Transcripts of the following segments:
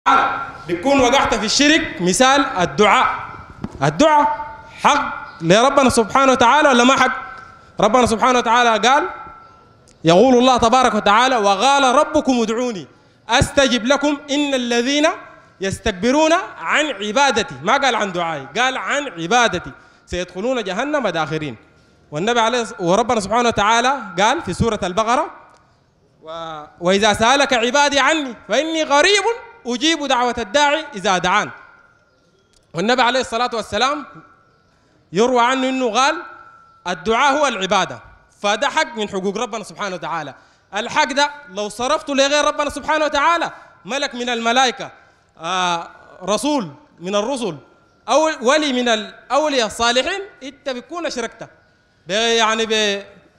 تعالى بيكون وقعت في الشرك مثال الدعاء الدعاء حق لربنا سبحانه وتعالى ولا ما حق ربنا سبحانه وتعالى قال يقول الله تبارك وتعالى وقال ربكم ادعوني استجب لكم ان الذين يستكبرون عن عبادتي ما قال عن دعائي قال عن عبادتي سيدخلون جهنم داخرين والنبي عليه وربنا سبحانه وتعالى قال في سوره البقره و... واذا سالك عبادي عني فاني قريب اجيب دعوه الداعي اذا دعان والنبي عليه الصلاه والسلام يروى عنه انه قال الدعاء هو العباده فده حق من حقوق ربنا سبحانه وتعالى الحق ده لو صرفته لغير ربنا سبحانه وتعالى ملك من الملائكه آه رسول من الرسل او ولي من الاولياء الصالحين انت بتكون اشركت يعني ب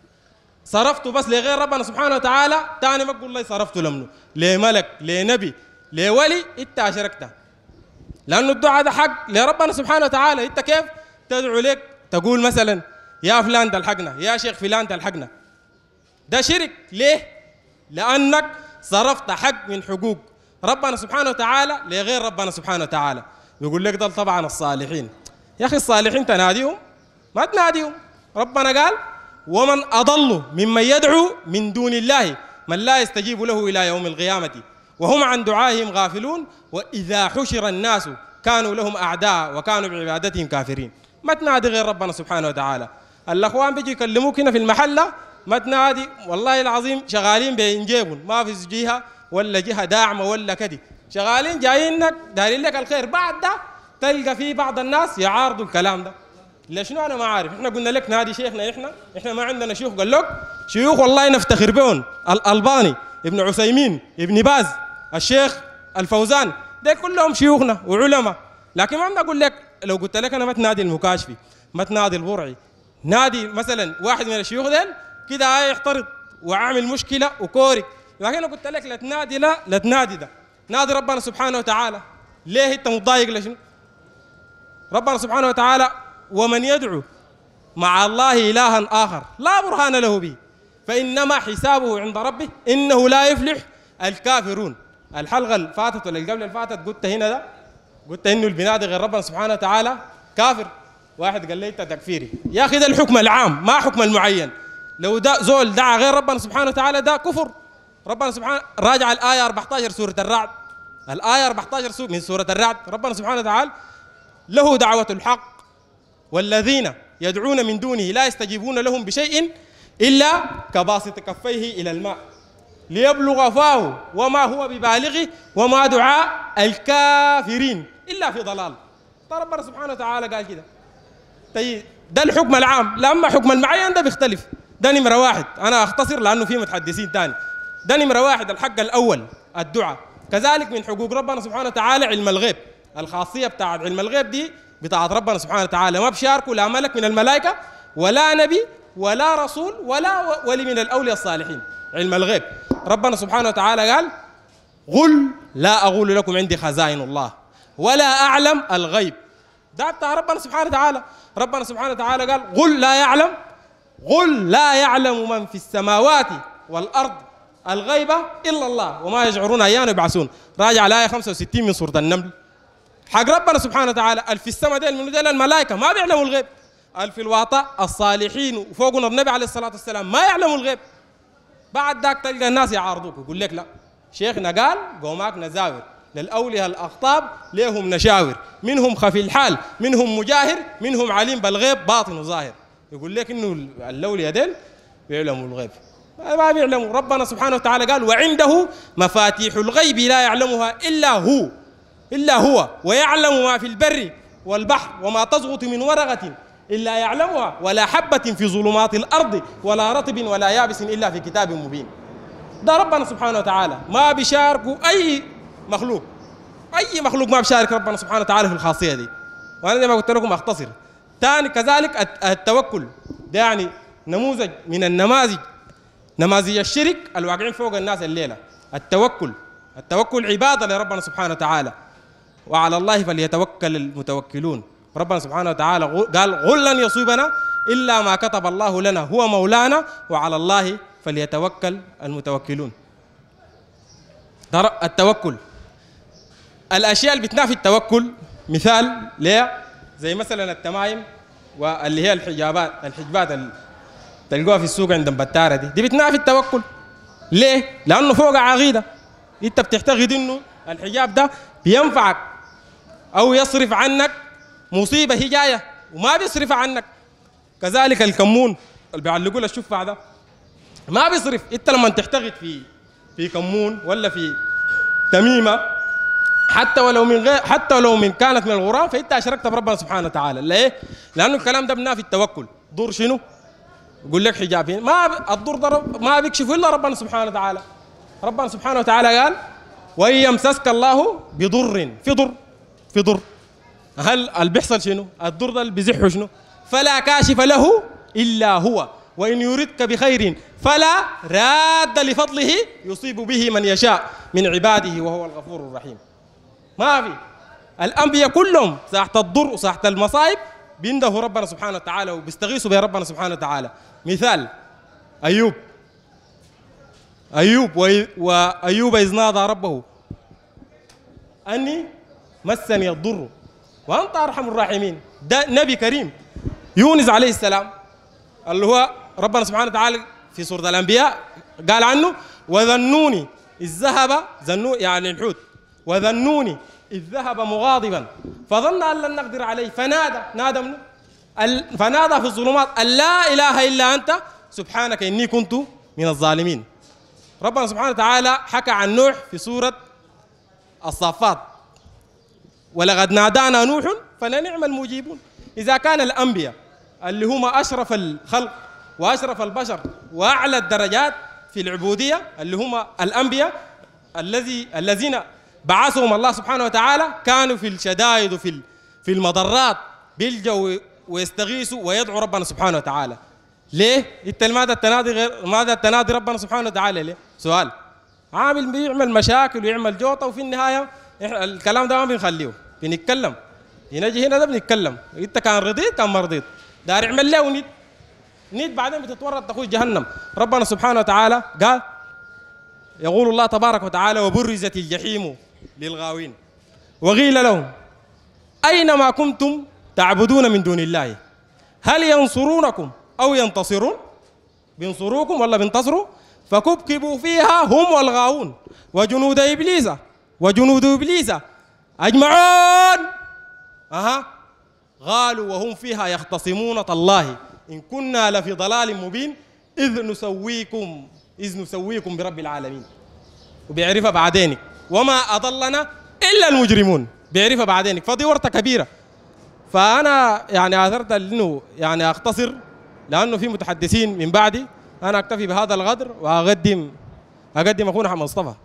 صرفته بس لغير ربنا سبحانه وتعالى تاني ما تقول الله صرفته لمنه لملك لنبي لولي انت اشركته لانه الدعاء ده حق لربنا سبحانه وتعالى انت كيف تدعو لك تقول مثلا يا فلان تلحقنا يا شيخ فلان تلحقنا ده شرك ليه لانك صرفت حق من حقوق ربنا سبحانه وتعالى لغير ربنا سبحانه وتعالى يقول لك ده طبعا الصالحين يا اخي الصالحين تناديهم ما تناديهم ربنا قال ومن اضل ممن يدعو من دون الله من لا يستجيب له الى يوم القيامه وهم عن دعائهم غافلون واذا حشر الناس كانوا لهم اعداء وكانوا بعبادتهم كافرين ما تنادي غير ربنا سبحانه وتعالى الاخوان بيجوا يكلموك هنا في المحله ما تنادي والله العظيم شغالين بين جيبهم ما في جهه ولا جهه داعمه ولا كده شغالين جايينك دايرين لك الخير بعد ده تلقى في بعض الناس يعارضوا الكلام ده ليش انا ما عارف احنا قلنا لك نادي شيخنا احنا احنا ما عندنا شيوخ قال لك شيوخ والله نفتخر بهم الالباني ابن عثيمين ابن باز الشيخ الفوزان ده كلهم شيوخنا وعلماء لكن ما بنقول لك لو قلت لك انا ما تنادي المكاشفي ما تنادي البرعي نادي مثلا واحد من الشيوخ ديل كده يحترض وعامل مشكله وكورك لكن انا قلت لك لا تنادي لا لا تنادي ده نادي ربنا سبحانه وتعالى ليه انت متضايق لشنو؟ ربنا سبحانه وتعالى ومن يدعو مع الله الها اخر لا برهان له به فانما حسابه عند ربه انه لا يفلح الكافرون الحلقه اللي فاتت ولا اللي قبل اللي فاتت قلت هنا ده قلت انه اللي بينادي غير ربنا سبحانه وتعالى كافر واحد قال لي انت تكفيري يا اخي ده الحكم العام ما حكم المعين لو ده زول دعا غير ربنا سبحانه وتعالى ده كفر ربنا سبحانه راجع الآية 14 سورة الرعد الآية 14 من سورة الرعد ربنا سبحانه وتعالى له دعوة الحق والذين يدعون من دونه لا يستجيبون لهم بشيء إلا كباسط كفيه إلى الماء ليبلغ فاه وما هو ببالغه وما دعاء الكافرين إلا في ضلال ربنا سبحانه وتعالى قال كده طيب ده الحكم العام لما حكم المعين ده بيختلف ده نمرة واحد أنا أختصر لأنه في متحدثين تاني ده نمرة واحد الحق الأول الدعاء كذلك من حقوق ربنا سبحانه وتعالى علم الغيب الخاصية بتاعت علم الغيب دي بتاعت ربنا سبحانه وتعالى ما بشاركوا لا ملك من الملائكة ولا نبي ولا رسول ولا ولي من الأولياء الصالحين علم الغيب ربنا سبحانه وتعالى قال قل لا أقول لكم عندي خزائن الله ولا أعلم الغيب ده بتاع ربنا سبحانه وتعالى ربنا سبحانه وتعالى قال قل لا يعلم قل لا يعلم من في السماوات والأرض الغيبة إلا الله وما يشعرون أيان يبعثون راجع الآية 65 من سورة النمل حق ربنا سبحانه وتعالى الف السماء ديل من ديل الملائكة ما بيعلموا الغيب الف الواطة الصالحين وفوقنا النبي عليه الصلاة والسلام ما يعلموا الغيب بعد ذاك تلقى الناس يعارضوك يقول لك لا شيخنا قال قوماك نزاور للأولياء الأخطاب ليهم نشاور منهم خفي الحال منهم مجاهر منهم عليم بالغيب باطن وظاهر يقول لك انه الاولياء ديل بيعلموا الغيب ما بيعلموا ربنا سبحانه وتعالى قال وعنده مفاتيح الغيب لا يعلمها الا هو الا هو ويعلم ما في البر والبحر وما تسقط من ورقه الا يعلمها ولا حبه في ظلمات الارض ولا رطب ولا يابس الا في كتاب مبين ده ربنا سبحانه وتعالى ما بيشاركوا اي مخلوق اي مخلوق ما بيشارك ربنا سبحانه وتعالى في الخاصيه دي وانا زي ما قلت لكم اختصر ثاني كذلك التوكل ده يعني نموذج من النماذج نماذج الشرك الواقعين فوق الناس الليله التوكل التوكل عباده لربنا سبحانه وتعالى وعلى الله فليتوكل المتوكلون ربنا سبحانه وتعالى قال قل لن يصيبنا الا ما كتب الله لنا هو مولانا وعلى الله فليتوكل المتوكلون التوكل الاشياء اللي بتنافي التوكل مثال ليه زي مثلا التمايم واللي هي الحجابات الحجبات اللي تلقوها في السوق عند بتارة دي دي بتنافي التوكل ليه؟ لانه فوق عقيده انت بتعتقد انه الحجاب ده بينفعك او يصرف عنك مصيبه هي جايه وما بيصرف عنك كذلك الكمون اللي بيعلقوا له الشفع ده ما بيصرف انت لما تعتقد في في كمون ولا في تميمه حتى ولو من غير حتى ولو من كانت من الغرام فانت اشركت بربنا سبحانه وتعالى ليه؟ لانه الكلام ده بنافي التوكل ضر شنو؟ يقول لك حجاب هنا ما ب- الضر ده رب- ما بيكشف الا ربنا سبحانه وتعالى ربنا سبحانه وتعالى قال وان يمسسك الله بضر في ضر في ضر هل اللي بيحصل شنو؟ الضر ده اللي بيزحه شنو؟ فلا كاشف له الا هو وان يردك بخير فلا راد لفضله يصيب به من يشاء من عباده وهو الغفور الرحيم ما في الانبياء كلهم ساعه الضر وساعه المصائب بيندهوا ربنا سبحانه وتعالى وبيستغيثوا بربنا سبحانه وتعالى مثال ايوب ايوب وإي- وايوب اذ نادى ربه اني مسني الضر وانت ارحم الراحمين ده نبي كريم يونس عليه السلام اللي هو ربنا سبحانه وتعالى في سوره الانبياء قال عنه وذنوني اذ ذهب ذنو يعني الحوت وذنوني اذ ذهب مغاضبا فظن ان لن نقدر عليه فنادى نادى منه ال- فنادى في الظلمات ان لا اله الا انت سبحانك اني كنت من الظالمين ربنا سبحانه وتعالى حكى عن نوح في سوره الصافات ولقد نادانا نوح فلنعم المجيبون إذا كان الأنبياء اللي هم أشرف الخلق وأشرف البشر وأعلى الدرجات في العبودية اللي هم الأنبياء الذي الذين بعثهم الله سبحانه وتعالى كانوا في الشدائد وفي ال- في المضرات بيلجوا ويستغيثوا ويدعوا ربنا سبحانه وتعالى ليه؟ انت ماذا التنادي غير ماذا التنادي ربنا سبحانه وتعالى ليه؟ سؤال عامل بيعمل مشاكل ويعمل جوطه وفي النهايه إحنا الكلام ده ما بنخليه بنتكلم نجي هنا ده بنتكلم انت كان رضيت كان ما رضيت دار يعمل له ند ند بعدين بتتورط تخش جهنم ربنا سبحانه وتعالى قال يقول الله تبارك وتعالى وبرزت الجحيم للغاوين وقيل لهم أين ما كنتم تعبدون من دون الله هل ينصرونكم أو ينتصرون بينصروكم ولا بينتصروا فكبكبوا فيها هم والغاوون وجنود إبليس وجنود إبليس أجمعون أها قالوا وهم فيها يختصمون تالله إن كنا لفي ضلال مبين إذ نسويكم إذ نسويكم برب العالمين وبيعرفها بعدينك وما أضلنا إلا المجرمون بيعرفها بعدينك فدي ورطة كبيرة فأنا يعني آثرت إنه يعني أختصر لأنه في متحدثين من بعدي أنا أكتفي بهذا القدر وأقدم أقدم أخونا محمد مصطفى